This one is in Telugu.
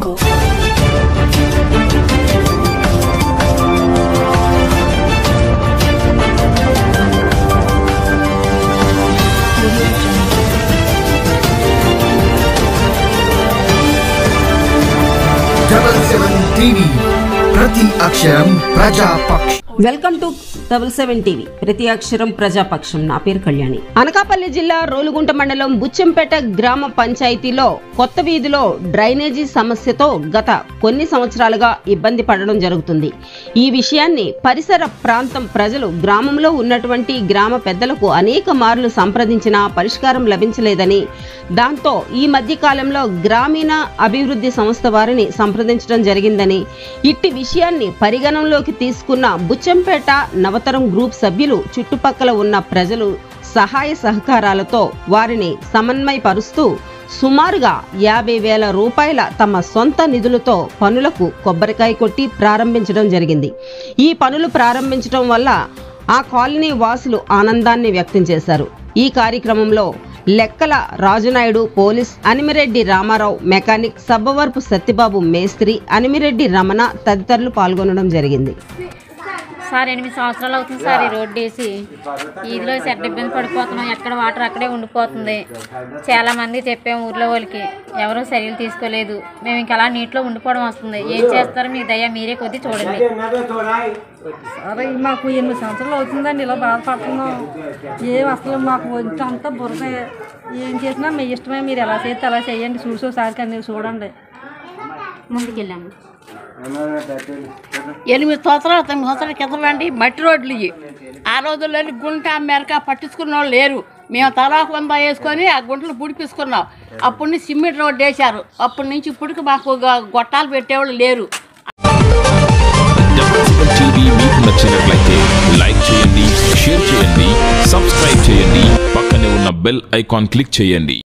Jungle. Audio Jungle. Double seven TV ప్రతి అక్షరం ప్రజాపక్ష welcome to double seven TV ప్రతి అక్షరం ప్రజాపక్షం నా పేరు కళ్యాణి అనకాపల్లి జిల్లా రోలుగుంట మండలం బుచ్చంపేట గ్రామ పంచాయతీలో కొత్త వీధిలో డ్రైనేజీ సమస్యతో గత కొన్ని సంవత్సరాలుగా ఇబ్బంది పడడం జరుగుతుంది ఈ విషయాన్ని పరిసర ప్రాంతం ప్రజలు గ్రామంలో ఉన్నటువంటి గ్రామ పెద్దలకు అనేక మార్లు సంప్రదించినా పరిష్కారం లభించలేదని దాంతో ఈ మధ్య కాలంలో గ్రామీణ అభివృద్ధి సంస్థ వారిని సంప్రదించడం జరిగిందని ఇట్టి విషయాన్ని పరిగణనలోకి తీసుకున్న బుచ్చంపేట నవతరం గ్రూప్ సభ్యులు చుట్టుపక్కల ఉన్న ప్రజలు సహాయ సహకారాలతో వారిని సమన్వయపరుస్తూ సుమారుగా యాభై వేల రూపాయల తమ సొంత నిధులతో పనులకు కొబ్బరికాయ కొట్టి ప్రారంభించడం జరిగింది ఈ పనులు ప్రారంభించడం వల్ల ఆ కాలనీ వాసులు ఆనందాన్ని వ్యక్తం చేశారు ఈ కార్యక్రమంలో లెక్కల రాజునాయుడు పోలీస్ అనిమిరెడ్డి రామారావు మెకానిక్ సబ్బవరపు సత్యబాబు మేస్త్రి అనిమిరెడ్డి రమణ తదితరులు పాల్గొనడం జరిగింది సార్ ఎనిమిది సంవత్సరాలు అవుతుంది సార్ ఈ రోడ్డు వేసి ఈదిలో చెడ్డ ఇబ్బంది పడిపోతున్నాం ఎక్కడ వాటర్ అక్కడే ఉండిపోతుంది చాలా మంది చెప్పాము ఊర్లో వాళ్ళకి ఎవరూ చర్యలు తీసుకోలేదు మేము ఇంకా అలా నీటిలో ఉండిపోవడం వస్తుంది ఏం చేస్తారో మీ దయ మీరే కొద్ది చూడండి అరే మాకు ఎనిమిది సంవత్సరాలు అవుతుందండి ఇలా బాధపడుతున్నాం ఏం అసలు మాకు వంట అంతా బురద ఏం చేసినా మీ ఇష్టమే మీరు ఎలా చేస్తే అలా చేయండి చూసి ఒకసారి కానీ చూడండి ముందుకెళ్ళాము ఎనిమిది సంవత్సరాలు తొమ్మిది సంవత్సరాల క్రితం అండి మట్టి రోడ్లు ఇవి ఆ రోజుల్లో గుంట మెరక పట్టించుకున్న వాళ్ళు లేరు మేము తలాకు వంద వేసుకొని ఆ గుంటలు పుడిపించుకున్నాం అప్పటి నుంచి సిమెంట్ రోడ్డు వేశారు అప్పటి నుంచి ఇప్పటికి మాకు గ- గొట్టాలు పెట్టేవాళ్ళు లేరు డబుల్ సెవెన్ టీవీ మీకు నచ్చినట్లయితే లైక్ చేయండి షేర్ చేయండి సబ్స్క్రైబ్ చేయండి పక్కనే ఉన్న బెల్ ఐకాన్ క్లిక్ చేయండి